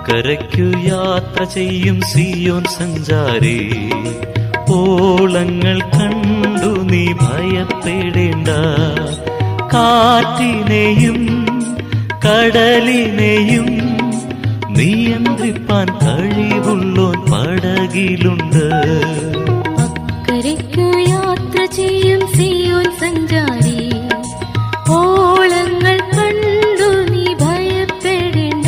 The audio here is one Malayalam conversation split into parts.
അക്കരയ്ക്കു യാത്ര ചെയ്യും സിയോൻ സഞ്ചാരി ഓളങ്ങൾ കണ്ടു നീ ഭയപ്പെടേണ്ട കാറ്റിനെയും കടലിനെയും നിയന്ത്രിപ്പാൻ കഴിവുള്ളോൻ പടകിലുണ്ട് അക്കരയ്ക്കു യാത്ര ചെയ്യും സിയോൻ സഞ്ചാരി ഓളങ്ങൾ കണ്ടു നീ ഭയപ്പെടേണ്ട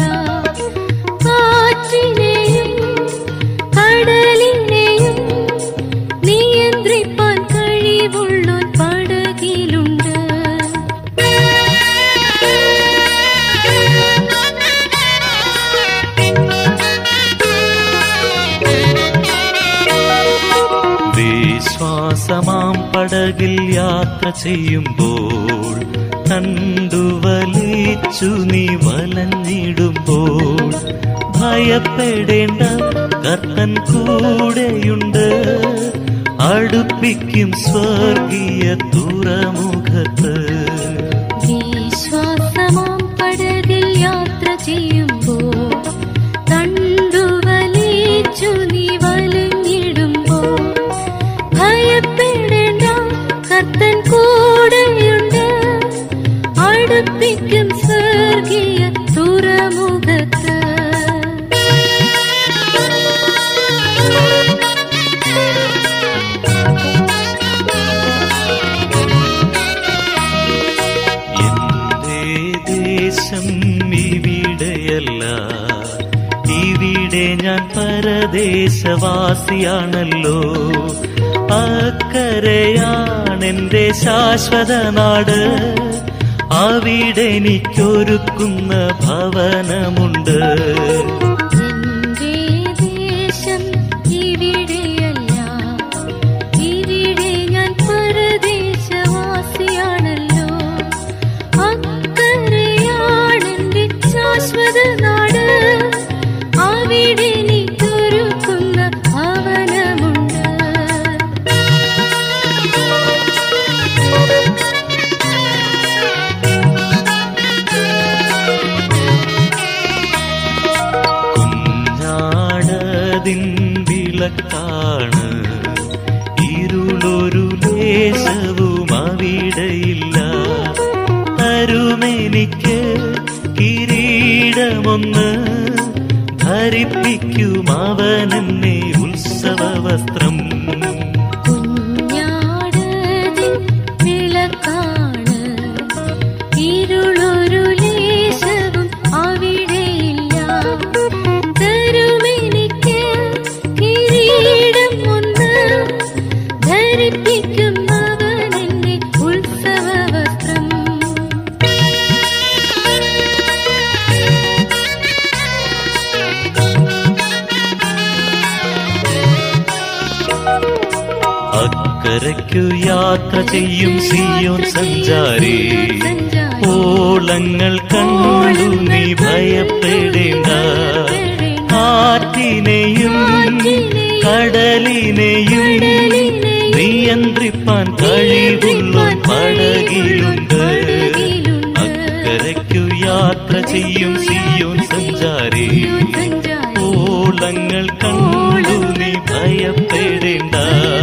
കാറ്റിനെയും കടലിനെയും നിയന്ത്രിപ്പാൻ കഴിവുള്ളോൻ പടകിലുണ്ട് വിശ്വാസമാം പടകിൽ യാത്ര ചെയ്യുമ്പോൾ കണ്ടുവലിച്ചു നീ വലഞ്ഞിടുമ്പോൾ ഭയപ്പെടേണ്ട കർത്തൻ കൂടെയുണ്ട് അടുപ്പിക്കും സ്വർഗീയ തുറമുഖത്ത് വിശ്വാസമാം പടകിൽ യാത്ര ചെയ്യുമ്പോൾ കണ്ടുവലിച്ചു നീ വലഞ്ഞിടുമ്പോൾ ഭയപ്പെടേണ്ട കർത്തൻ കൂടെയുണ്ട് അടുപ്പിക്കും സ്വർഗീയ തുറമുഖത്ത് എന്റെ ദേശം ഇവിടെയല്ല ഇവിടെ ഞാൻ പരദേശവാസിയാണല്ലോ അക്കരയാണെന്റെ ശാശ്വത നാട് അവിടെ എനിക്കൊരുക്കുന്ന ഭവനമുണ്ട് എന്റെ ദേശം ഇവിടെയല്ല ഇവിടെ ഞാൻ പരദേശവാസിയാണല്ലോ അക്കരയാണെന്റെ ശാശ്വത നാട് അവിടെ എനിക്കൊരുക്കുന്ന ഭവനമുണ്ട് കുഞ്ഞാടതിൻ വിളക്കാണ് ഇരുളൊരു ലേശവും അവിടെയില്ല തരുമെനിക്ക് കിരീടമൊന്ന് ധരിപ്പിക്കും അവനെന്നെ ഉത്സവ വസ്ത്രം കുഞ്ഞാടതിൻ വിളക്കാണ് ഇരുളൊരു ലേശവും അവിടെയില്ല തരുമെനിക്ക് കിരീടം ഒന്ന് ധരിപ്പിക്കും അവനെന്നെ ഉത്സവ വസ്ത്രം അക്കരയ്ക്കു യാത്ര ചെയ്യും സിയോൻ സഞ്ചാരി ഓളങ്ങൾ കണ്ടു നീ ഭയപ്പെടേണ്ട കാറ്റിനെയും കടലിനെയും നിയന്ത്രിപ്പാൻ കഴിവുള്ള പടകിലുണ്ട് അക്കരയ്ക്കു യാത്ര ചെയ്യും സിയോൻ സഞ്ചാരി ഓളങ്ങൾ കണ്ടു നീ ഭയപ്പെടേണ്ട